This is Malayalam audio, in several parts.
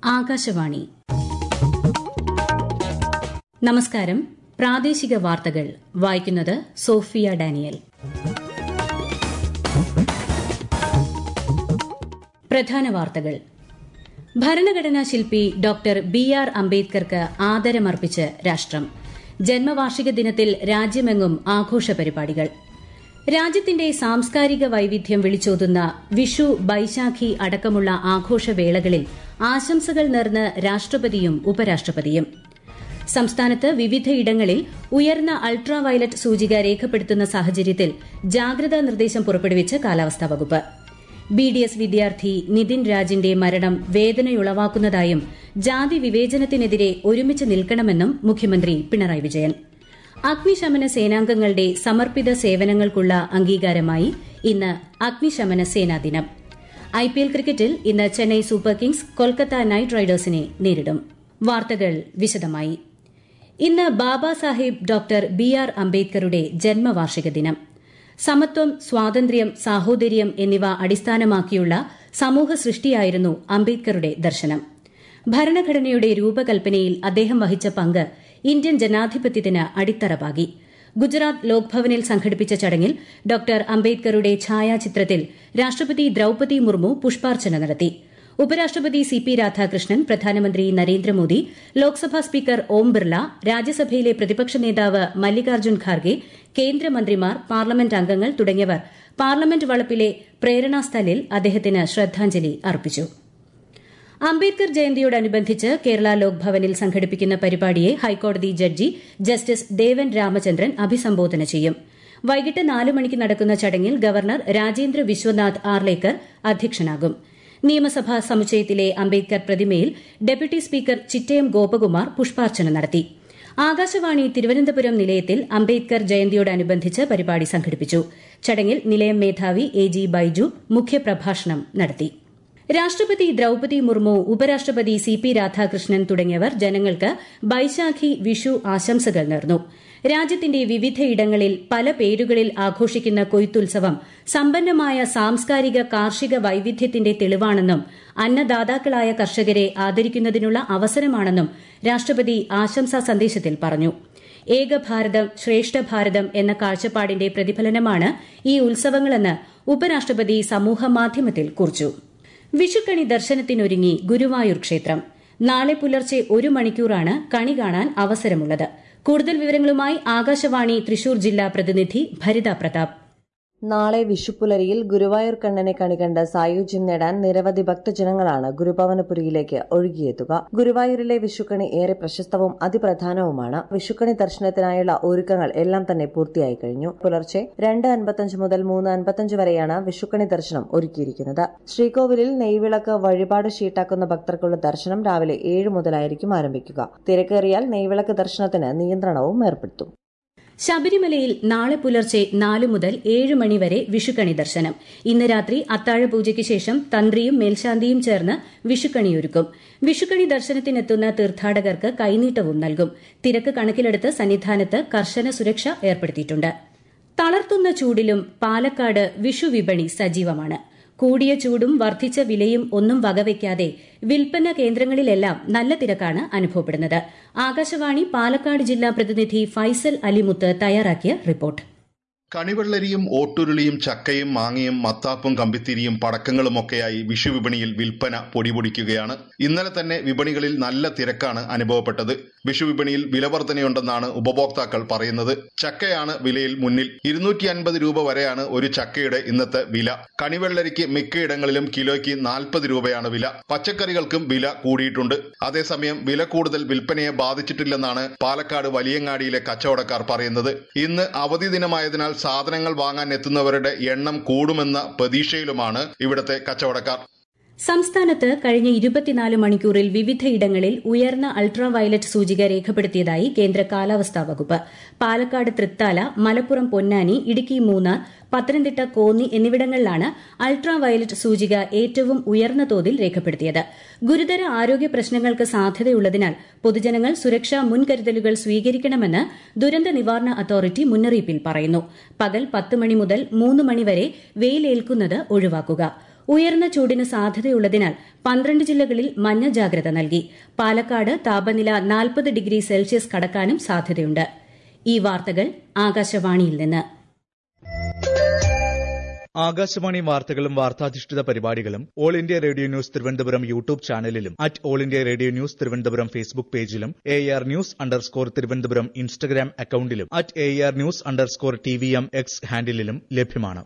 ആകാശവാണി നമസ്കാരം പ്രാദേശിക വാർത്തകൾ വായിക്കുന്നത് സോഫിയ ഡാനിയൽ പ്രധാന വാർത്തകൾ ഭരണഘടനാ ശില്പി ഡോക്ടർ ബി ആർ അംബേദ്കർക്ക് ആദരമർപ്പിച്ച് രാഷ്ട്രം ജന്മവാർഷിക ദിനത്തിൽ രാജ്യമെങ്ങും ആഘോഷ പരിപാടികൾ രാജ്യത്തിന്റെ സാംസ്കാരിക വൈവിധ്യം വിളിച്ചോതുന്ന വിഷു ബൈശാഖി അടക്കമുള്ള ആഘോഷവേളകളിൽ ആശംസകൾ നേർന്ന് രാഷ്ട്രപതിയും ഉപരാഷ്ട്രപതിയും സംസ്ഥാനത്ത് വിവിധയിടങ്ങളിൽ ഉയർന്ന അൾട്രാ വയലറ്റ് സൂചിക രേഖപ്പെടുത്തുന്ന സാഹചര്യത്തിൽ ജാഗ്രതാ നിർദ്ദേശം പുറപ്പെടുവിച്ച് കാലാവസ്ഥാ വകുപ്പ് ബി ഡി എസ് വിദ്യാർത്ഥി നിതിൻ രാജിന്റെ മരണം വേദനയുളവാക്കുന്നതായും ജാതി വിവേചനത്തിനെതിരെ ഒരുമിച്ച് നിൽക്കണമെന്നും മുഖ്യമന്ത്രി പിണറായി വിജയൻ അഗ്നിശമന സേനാംഗങ്ങളുടെ സമർപ്പിത സേവനങ്ങൾക്കുള്ള അംഗീകാരമായി ഇന്ന് അഗ്നിശമന സേനാ ദിനം ഐപിഎൽ ക്രിക്കറ്റിൽ ഇന്ന് Chennai super kings Kolkata knight റൈഡേഴ്സിനെ നേരിടും വാർത്തകൾ വിശദമായി ഇന്ന് Baba Saheb doctor B R അംബേദ്കറുടെ ജന്മവാർഷിക ദിനം സമത്വം സ്വാതന്ത്ര്യം സാഹോദര്യം എന്നിവ അടിസ്ഥാനമാക്കിയുള്ള സമൂഹ സൃഷ്ടിയായിരുന്നു അംബേദ്കറുടെ ദർശനം ഭരണഘടനയുടെ രൂപകൽപ്പനയിൽ അദ്ദേഹം വഹിച്ച പങ്ക് ഇന്ത്യൻ ജനാധിപത്യത്തിന് അടിത്തറ ഗുജറാത്ത് ലോക്ഭവനിൽ സംഘടിപ്പിച്ച ചടങ്ങിൽ ഡോക്ടർ അംബേദ്കറുടെ ഛായാചിത്രത്തിൽ രാഷ്ട്രപതി ദ്രൌപതി മുർമു പുഷ്പാർച്ചന നടത്തി ഉപരാഷ്ട്രപതി സി പി രാധാകൃഷ്ണൻ പ്രധാനമന്ത്രി നരേന്ദ്രമോദി ലോക്സഭാ സ്പീക്കർ ഓം ബിർള രാജ്യസഭയിലെ പ്രതിപക്ഷ നേതാവ് മല്ലികാർജ്ജുൻ ഖാർഗെ കേന്ദ്രമന്ത്രിമാർ പാർലമെന്റ് അംഗങ്ങൾ തുടങ്ങിയവർ പാർലമെന്റ് വളപ്പിലെ പ്രേരണാസ്ഥലിൽ അദ്ദേഹത്തിന് ശ്രദ്ധാഞ്ജലി അർപ്പിച്ചു അംബേദ്കർ ജയന്തിയോടനുബന്ധിച്ച് കേരള ലോക്ഭവനിൽ സംഘടിപ്പിക്കുന്ന പരിപാടിയെ ഹൈക്കോടതി ജഡ്ജി ജസ്റ്റിസ് ദേവൻ രാമചന്ദ്രൻ അഭിസംബോധന ചെയ്യും വൈകിട്ട് നാല് മണിക്ക് നടക്കുന്ന ചടങ്ങിൽ ഗവർണർ രാജേന്ദ്ര വിശ്വനാഥ് ആർലേക്കർ അധ്യക്ഷനാകും നിയമസഭാ സമുച്ചയത്തിലെ അംബേദ്കർ പ്രതിമയിൽ ഡെപ്യൂട്ടി സ്പീക്കർ ചിറ്റയം ഗോപകുമാർ പുഷ്പാർച്ചന നടത്തി ആകാശവാണി തിരുവനന്തപുരം നിലയത്തിൽ അംബേദ്കർ ജയന്തിയോടനുബന്ധിച്ച് പരിപാടി സംഘടിപ്പിച്ചു ചടങ്ങിൽ നിലയം മേധാവി എ ജി ബൈജു മുഖ്യപ്രഭാഷണം നടത്തി രാഷ്ട്രപതി ദ്രൌപതി മുർമു ഉപരാഷ്ട്രപതി സി പി രാധാകൃഷ്ണൻ തുടങ്ങിയവർ ജനങ്ങൾക്ക് ബൈശാഖി വിഷു ആശംസകൾ നേർന്നു രാജ്യത്തിന്റെ വിവിധയിടങ്ങളിൽ പല പേരുകളിൽ ആഘോഷിക്കുന്ന കൊയ്ത്തുത്സവം സമ്പന്നമായ സാംസ്കാരിക കാർഷിക വൈവിധ്യത്തിന്റെ തെളിവാണെന്നും അന്നദാതാക്കളായ കർഷകരെ ആദരിക്കുന്നതിനുള്ള അവസരമാണെന്നും രാഷ്ട്രപതി ആശംസാ സന്ദേശത്തിൽ പറഞ്ഞു ഏകഭാരതം ശ്രേഷ്ഠ ഭാരതം എന്ന കാഴ്ചപ്പാടിന്റെ പ്രതിഫലനമാണ് ഈ ഉത്സവങ്ങളെന്ന് ഉപരാഷ്ട്രപതി സമൂഹമാധ്യമത്തിൽ കുറിച്ചു വിഷുക്കണി ദർശനത്തിനൊരുങ്ങി ഗുരുവായൂർ ക്ഷേത്രം നാളെ പുലർച്ചെ ഒരു മണിക്കൂറാണ് കണി കാണാൻ അവസരമുള്ളത് കൂടുതൽ വിവരങ്ങളുമായി ആകാശവാണി തൃശൂർ ജില്ലാ പ്രതിനിധി ഭരിത പ്രതാപ് നാളെ വിഷുപ്പുലരിയിൽ ഗുരുവായൂർ കണ്ണനെ കണികണ്ട് സായുജ്യം നേടാൻ നിരവധി ഭക്തജനങ്ങളാണ് ഗുരുഭവനപുരിയിലേക്ക് ഒഴുകിയെത്തുക ഗുരുവായൂരിലെ വിഷുക്കണി ഏറെ പ്രശസ്തവും അതിപ്രധാനവുമാണ് വിഷുക്കണി ദർശനത്തിനായുള്ള ഒരുക്കങ്ങൾ എല്ലാം തന്നെ പൂർത്തിയായി കഴിഞ്ഞു പുലർച്ചെ രണ്ട് അൻപത്തഞ്ച് മുതൽ മൂന്ന് അൻപത്തഞ്ച് വരെയാണ് വിഷുക്കണി ദർശനം ഒരുക്കിയിരിക്കുന്നത് ശ്രീകോവിലിൽ നെയ്വിളക്ക് വഴിപാട് ഷീട്ടാക്കുന്ന ഭക്തർക്കുള്ള ദർശനം രാവിലെ ഏഴ് മുതലായിരിക്കും ആരംഭിക്കുക തിരക്കേറിയാൽ നെയ്വിളക്ക് ദർശനത്തിന് നിയന്ത്രണവും ഏർപ്പെടുത്തും ശബരിമലയിൽ നാളെ പുലർച്ചെ നാല് മുതൽ ഏഴ് മണിവരെ വിഷുക്കണി ദർശനം ഇന്ന് രാത്രി അത്താഴ പൂജയ്ക്ക് ശേഷം തന്ത്രിയും മേൽശാന്തിയും ചേർന്ന് വിഷുക്കണിയൊരുക്കും വിഷുക്കണി ദർശനത്തിനെത്തുന്ന തീർത്ഥാടകർക്ക് കൈനീട്ടവും നൽകും തിരക്ക് കണക്കിലെടുത്ത് സന്നിധാനത്ത് കർശന സുരക്ഷ ഏർപ്പെടുത്തിയിട്ടുണ്ട് തളർത്തുന്ന ചൂടിലും പാലക്കാട് വിഷു വിപണി സജീവമാണ് കൂടിയ ചൂടും വർദ്ധിച്ച വിലയും ഒന്നും വകവയ്ക്കാതെ വിൽപ്പന കേന്ദ്രങ്ങളിലെല്ലാം നല്ല തിരക്കാണ് അനുഭവപ്പെടുന്നത് ആകാശവാണി പാലക്കാട് ജില്ലാ പ്രതിനിധി ഫൈസൽ അലിമുത്ത് തയ്യാറാക്കിയ റിപ്പോർട്ട് കണിവെള്ളരിയും ഓട്ടുരുളിയും ചക്കയും മാങ്ങയും മത്താപ്പും കമ്പിത്തിരിയും പടക്കങ്ങളുമൊക്കെയായി വിഷു വിപണിയിൽ വിൽപ്പന പൊടിപൊടിക്കുകയാണ് ഇന്നലെ തന്നെ വിപണികളിൽ നല്ല തിരക്കാണ് അനുഭവപ്പെട്ടത് വിഷു വിപണിയിൽ വിലവർധനയുണ്ടെന്നാണ് ഉപഭോക്താക്കൾ പറയുന്നത് ചക്കയാണ് വിലയിൽ മുന്നിൽ ഇരുന്നൂറ്റി അൻപത് രൂപ വരെയാണ് ഒരു ചക്കയുടെ ഇന്നത്തെ വില കണിവെള്ളരിക്ക് മിക്കയിടങ്ങളിലും കിലോയ്ക്ക് നാൽപ്പത് രൂപയാണ് വില പച്ചക്കറികൾക്കും വില കൂടിയിട്ടുണ്ട് അതേസമയം വില കൂടുതൽ വിൽപ്പനയെ ബാധിച്ചിട്ടില്ലെന്നാണ് പാലക്കാട് വലിയങ്ങാടിയിലെ കച്ചവടക്കാർ പറയുന്നത് ഇന്ന് അവധി ദിനമായതിനാൽ സാധനങ്ങൾ വാങ്ങാൻ എത്തുന്നവരുടെ എണ്ണം കൂടുമെന്ന പ്രതീക്ഷയിലുമാണ് ഇവിടത്തെ കച്ചവടക്കാർ സംസ്ഥാനത്ത് കഴിഞ്ഞ ഇരുപത്തിനാല് മണിക്കൂറിൽ വിവിധയിടങ്ങളിൽ ഉയർന്ന അൾട്രാ വയലറ്റ് സൂചിക രേഖപ്പെടുത്തിയതായി കേന്ദ്ര കാലാവസ്ഥാ വകുപ്പ് പാലക്കാട് തൃത്താല മലപ്പുറം പൊന്നാനി ഇടുക്കി മൂന്നാർ പത്തനംതിട്ട കോന്നി എന്നിവിടങ്ങളിലാണ് അൾട്രാ വയലറ്റ് സൂചിക ഏറ്റവും ഉയർന്ന തോതിൽ രേഖപ്പെടുത്തിയത് ഗുരുതര ആരോഗ്യ പ്രശ്നങ്ങൾക്ക് സാധ്യതയുള്ളതിനാൽ പൊതുജനങ്ങൾ സുരക്ഷാ മുൻകരുതലുകൾ സ്വീകരിക്കണമെന്ന് ദുരന്ത നിവാരണ അതോറിറ്റി മുന്നറിയിപ്പിൽ പറയുന്നു പകൽ പത്ത് മണി മുതൽ മൂന്ന് മണിവരെ വെയിലേൽക്കുന്നത് ഒഴിവാക്കുക ഉയർന്ന ചൂടിന് സാധ്യതയുള്ളതിനാൽ പന്ത്രണ്ട് ജില്ലകളിൽ മഞ്ഞ ജാഗ്രത നൽകി പാലക്കാട് താപനില നാൽപ്പത് ഡിഗ്രി സെൽഷ്യസ് കടക്കാനും സാധ്യതയുണ്ട് ഈ വാർത്തകൾ ആകാശവാണിയിൽ നിന്ന് ആകാശവാണി വാർത്തകളും വാർത്താധിഷ്ഠിത പരിപാടികളും all India radio news Thiruvananthapuram YouTube ചാനലിലും at all India radio news Thiruvananthapuram Facebook പേജിലും A R news underscore Thiruvananthapuram Instagram അക്കൌണ്ടിലും at A R news underscore T V M X ഹാൻഡിലും ലഭ്യമാണ്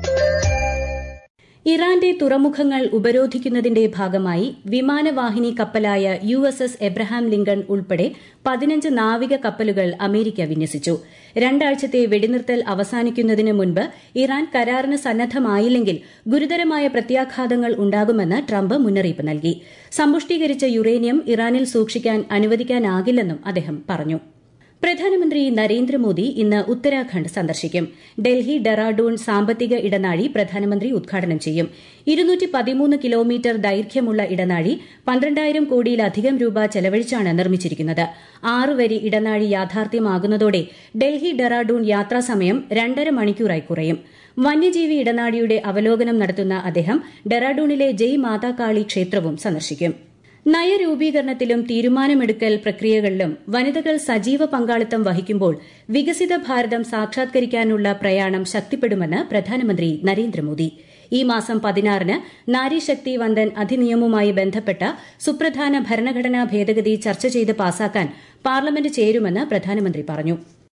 ഇറാന്റെ തുറമുഖങ്ങൾ ഉപരോധിക്കുന്നതിന്റെ ഭാഗമായി വിമാനവാഹിനി കപ്പലായ U S S Abraham Lincoln ഉൾപ്പെടെ പതിനഞ്ച് നാവിക കപ്പലുകൾ അമേരിക്ക വിന്യസിച്ചു രണ്ടാഴ്ചത്തെ വെടിനിർത്തൽ അവസാനിക്കുന്നതിന് മുൻപ് ഇറാൻ കരാറിന് സന്നദ്ധമായില്ലെങ്കിൽ ഗുരുതരമായ പ്രത്യാഘാതങ്ങൾ ഉണ്ടാകുമെന്ന് ട്രംപ് മുന്നറിയിപ്പ് നൽകി സമ്പുഷ്ടീകരിച്ച യുറേനിയം ഇറാനിൽ സൂക്ഷിക്കാൻ അനുവദിക്കാനാകില്ലെന്നും അദ്ദേഹം പറഞ്ഞു പ്രധാനമന്ത്രി നരേന്ദ്രമോദി ഇന്ന് ഉത്തരാഖണ്ഡ് സന്ദർശിക്കും ഡൽഹി ഡെറാഡൂൺ സാമ്പത്തിക ഇടനാഴി പ്രധാനമന്ത്രി ഉദ്ഘാടനം ചെയ്യും ഇരുന്നൂറ്റി പതിമൂന്ന് കിലോമീറ്റർ ദൈർഘ്യമുള്ള ഇടനാഴി പന്ത്രണ്ടായിരം കോടിയിലധികം രൂപ ചെലവഴിച്ചാണ് നിർമ്മിച്ചിരിക്കുന്നത് ആറ് വരി ഇടനാഴി യാഥാർത്ഥ്യമാകുന്നതോടെ ഡൽഹി ഡെറാഡൂൺ യാത്രാസമയം രണ്ടര മണിക്കൂറായി കുറയും വന്യജീവി ഇടനാഴിയുടെ അവലോകനം നടത്തുന്ന അദ്ദേഹം ഡെറാഡൂണിലെ ജയ് മാതാകാളി ക്ഷേത്രവും സന്ദർശിക്കും നയരൂപീകരണത്തിലും തീരുമാനമെടുക്കൽ പ്രക്രിയകളിലും വനിതകൾ സജീവ പങ്കാളിത്തം വഹിക്കുമ്പോൾ വികസിത ഭാരതം സാക്ഷാത്കരിക്കാനുള്ള പ്രയാണം ശക്തിപ്പെടുമെന്ന് പ്രധാനമന്ത്രി നരേന്ദ്രമോദി ഈ മാസം പതിനാറിന് നാരീശക്തി വന്ദൻ അധിനിയമവുമായി ബന്ധപ്പെട്ട സുപ്രധാന ഭരണഘടനാ ഭേദഗതി ചർച്ച ചെയ്ത് പാസാക്കാൻ പാർലമെന്റ് ചേരുമെന്ന് പ്രധാനമന്ത്രി പറഞ്ഞു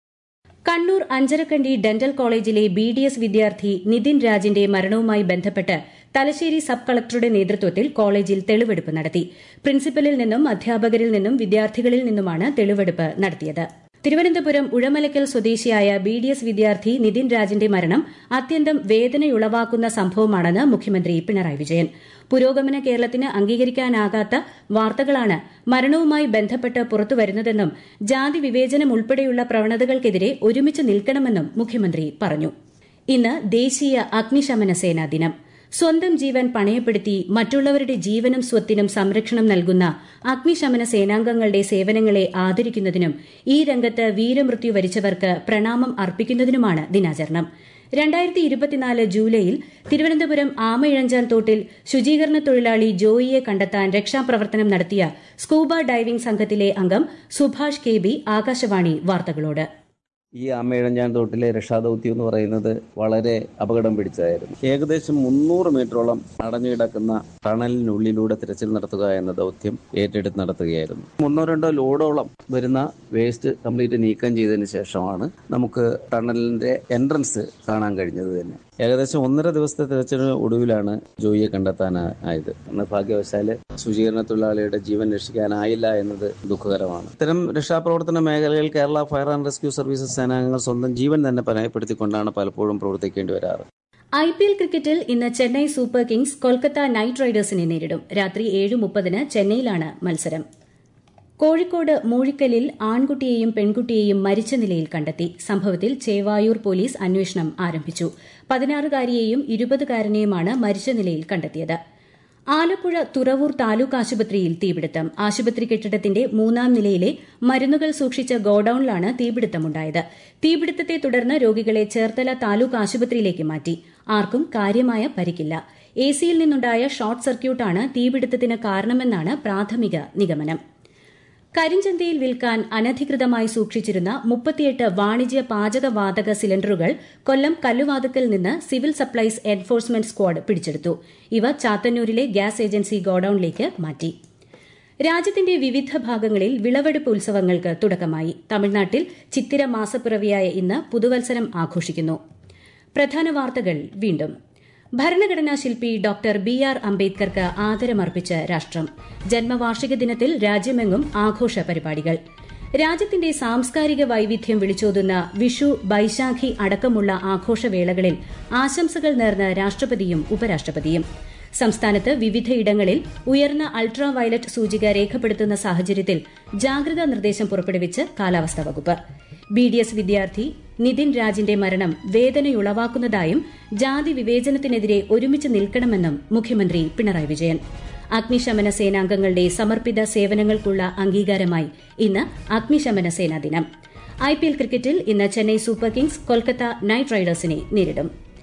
കണ്ണൂർ അഞ്ചരക്കണ്ടി ഡെന്റൽ കോളേജിലെ ബി ഡി എസ് വിദ്യാർത്ഥി നിതിൻ രാജിന്റെ മരണവുമായി ബന്ധപ്പെട്ട് തലശ്ശേരി സബ് കളക്ടറുടെ നേതൃത്വത്തിൽ കോളേജിൽ തെളിവെടുപ്പ് നടത്തി പ്രിൻസിപ്പലിൽ നിന്നും അധ്യാപകരിൽ നിന്നും വിദ്യാർത്ഥികളിൽ നിന്നുമാണ് തെളിവെടുപ്പ് നടത്തിയത് തിരുവനന്തപുരം ഉഴമലക്കൽ സ്വദേശിയായ ബി ഡി എസ് വിദ്യാർത്ഥി നിതിൻ രാജിന്റെ മരണം അത്യന്തം വേദനയുളവാക്കുന്ന സംഭവമാണെന്ന് മുഖ്യമന്ത്രി പിണറായി വിജയൻ പുരോഗമന കേരളത്തിന് അംഗീകരിക്കാനാകാത്ത വാർത്തകളാണ് മരണവുമായി ബന്ധപ്പെട്ട് പുറത്തുവരുന്നതെന്നും ജാതി വിവേചനം ഉൾപ്പെടെയുള്ള പ്രവണതകൾക്കെതിരെ ഒരുമിച്ച് നിൽക്കണമെന്നും മുഖ്യമന്ത്രി പറഞ്ഞു ഇന്ന് ദേശീയ അഗ്നിശമന സേനാ ദിനം സ്വന്തം ജീവൻ പണയപ്പെടുത്തി മറ്റുള്ളവരുടെ ജീവനും സ്വത്തിനും സംരക്ഷണം നൽകുന്ന അഗ്നിശമന സേനാംഗങ്ങളുടെ സേവനങ്ങളെ ആദരിക്കുന്നതിനും ഈ രംഗത്ത് വീരമൃത്യു വരിച്ചവർക്ക് പ്രണാമം അർപ്പിക്കുന്നതിനുമാണ് ദിനാചരണം രണ്ടായിരത്തി ഇരുപത്തിനാല് ജൂലൈയിൽ തിരുവനന്തപുരം ആമയിഴഞ്ചാൻ തോട്ടിൽ ശുചീകരണ തൊഴിലാളി ജോയിയെ കണ്ടെത്താൻ രക്ഷാപ്രവർത്തനം നടത്തിയ സ്കൂബ ഡൈവിംഗ് സംഘത്തിലെ അംഗം സുഭാഷ് കെ ബി ആകാശവാണി വാർത്തകളോട് ഈ ആമയിഴഞ്ചാൻ തോട്ടിലെ രക്ഷാദൗത്യം എന്ന് പറയുന്നത് വളരെ അപകടം പിടിച്ചതായിരുന്നു ഏകദേശം മുന്നൂറ് മീറ്ററോളം അടഞ്ഞു കിടക്കുന്ന ടണലിനുള്ളിലൂടെ തിരച്ചിൽ നടത്തുക എന്ന ദൗത്യം ഏറ്റെടുത്ത് നടത്തുകയായിരുന്നു ഒന്നോ രണ്ടോ ലോഡോളം വരുന്ന വേസ്റ്റ് കംപ്ലീറ്റ് നീക്കം ചെയ്തതിന് ശേഷമാണ് നമുക്ക് ടണലിന്റെ എൻട്രൻസ് കാണാൻ കഴിഞ്ഞത് തന്നെ ഏകദേശം ഒന്നര ദിവസത്തെ തിരച്ചിലിന് ഒടുവിലാണ് ജോയിയെ കണ്ടെത്താനായത് നിർഭാഗ്യവശാല് ശുചീകരണ തൊഴിലാളിയുടെ ജീവൻ രക്ഷിക്കാനായില്ല എന്നത് ദുഃഖകരമാണ് ഇത്തരം രക്ഷാപ്രവർത്തന മേഖലയിൽ Kerala fire and rescue services സേനാംഗങ്ങൾ സ്വന്തം ജീവൻ തന്നെ പനയപ്പെടുത്തിക്കൊണ്ടാണ് പലപ്പോഴും പ്രവർത്തിക്കേണ്ടി വരാറ് ഐ പി എൽ ക്രിക്കറ്റിൽ ഇന്ന് Chennai super kings Kolkata knight റൈഡേഴ്സിനെ നേരിടും രാത്രി ഏഴ് മുപ്പതിന് ചെന്നൈയിലാണ് മത്സരം കോഴിക്കോട് മൂഴിക്കലിൽ ആൺകുട്ടിയെയും പെൺകുട്ടിയെയും മരിച്ച നിലയിൽ കണ്ടെത്തി സംഭവത്തിൽ ചേവായൂർ പോലീസ് അന്വേഷണം ആരംഭിച്ചു പതിനാറുകാരിയെയും ഇരുപതുകാരനെയുമാണ് മരിച്ച നിലയിൽ കണ്ടെത്തിയത് ആലപ്പുഴ തുറവൂർ താലൂക്ക് ആശുപത്രിയിൽ തീപിടുത്തം ആശുപത്രി കെട്ടിടത്തിന്റെ മൂന്നാം നിലയിലെ മരുന്നുകൾ സൂക്ഷിച്ച ഗോഡൌണിലാണ് തീപിടുത്തമുണ്ടായത് തീപിടുത്തത്തെ തുടർന്ന് രോഗികളെ ചേർത്തല താലൂക്ക് ആശുപത്രിയിലേക്ക് മാറ്റി ആർക്കും കാര്യമായ പരിക്കില്ല എസിയിൽ നിന്നുണ്ടായ ഷോർട്ട് സർക്യൂട്ടാണ് തീപിടുത്തത്തിന് കാരണമെന്നാണ് പ്രാഥമിക നിഗമനം കരിഞ്ചന്തയിൽ വിൽക്കാൻ അനധികൃതമായി സൂക്ഷിച്ചിരുന്ന മുപ്പത്തിയെട്ട് വാണിജ്യ പാചകവാതക സിലിണ്ടറുകൾ കൊല്ലം കല്ലുവാതുക്കൽ നിന്ന് സിവിൽ സപ്ലൈസ് എൻഫോഴ്സ്മെന്റ് സ്ക്വാഡ് പിടിച്ചെടുത്തു ഇവ ചാത്തന്നൂരിലെ ഗ്യാസ് ഏജൻസി ഗോഡൌണിലേക്ക് മാറ്റി രാജ്യത്തിന്റെ വിവിധ ഭാഗങ്ങളിൽ വിളവെടുപ്പ് ഉത്സവങ്ങൾക്ക് തുടക്കമായി തമിഴ്നാട്ടിൽ ചിത്തിര മാസപ്പിറവിയായ ഇന്ന് പുതുവത്സരം ആഘോഷിക്കുന്നു പ്രധാന വാർത്തകൾ വീണ്ടും ഭരണഘടനാ ശില്പി ഡോക്ടർ ബി ആർ അംബേദ്കർക്ക് ആദരമർപ്പിച്ച് രാഷ്ട്രം ജന്മവാർഷിക ദിനത്തിൽ രാജ്യമെങ്ങും ആഘോഷ പരിപാടികൾ രാജ്യത്തിന്റെ സാംസ്കാരിക വൈവിധ്യം വിളിച്ചോതുന്ന വിഷു ബൈശാഖി അടക്കമുള്ള ആഘോഷവേളകളിൽ ആശംസകൾ നേർന്ന് രാഷ്ട്രപതിയും ഉപരാഷ്ട്രപതിയും സംസ്ഥാനത്ത് വിവിധയിടങ്ങളിൽ ഉയർന്ന അൾട്രാ വയലറ്റ് സൂചിക രേഖപ്പെടുത്തുന്ന സാഹചര്യത്തിൽ ജാഗ്രതാ നിർദ്ദേശം പുറപ്പെടുവിച്ച് കാലാവസ്ഥാ വകുപ്പ് ബി ഡി എസ് വിദ്യാർത്ഥി നിതിൻ രാജിന്റെ മരണം വേദനയുളവാക്കുന്നതായും ജാതി വിവേചനത്തിനെതിരെ ഒരുമിച്ച് നിൽക്കണമെന്നും മുഖ്യമന്ത്രി പിണറായി വിജയൻ അഗ്നിശമന സേനാംഗങ്ങളുടെ സമർപ്പിത സേവനങ്ങൾക്കുള്ള അംഗീകാരമായി ഇന്ന് അഗ്നിശമന സേനാ ദിനം ഐപിഎൽ ക്രിക്കറ്റിൽ ഇന്ന് Chennai super kings Kolkata knight റൈഡേഴ്സിനെ നേരിടും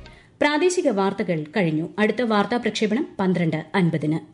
പ്രാദേശിക വാർത്തകൾ കഴിഞ്ഞു അടുത്ത വാർത്താ പ്രക്ഷേപണം പന്ത്രണ്ട് അൻപതിന്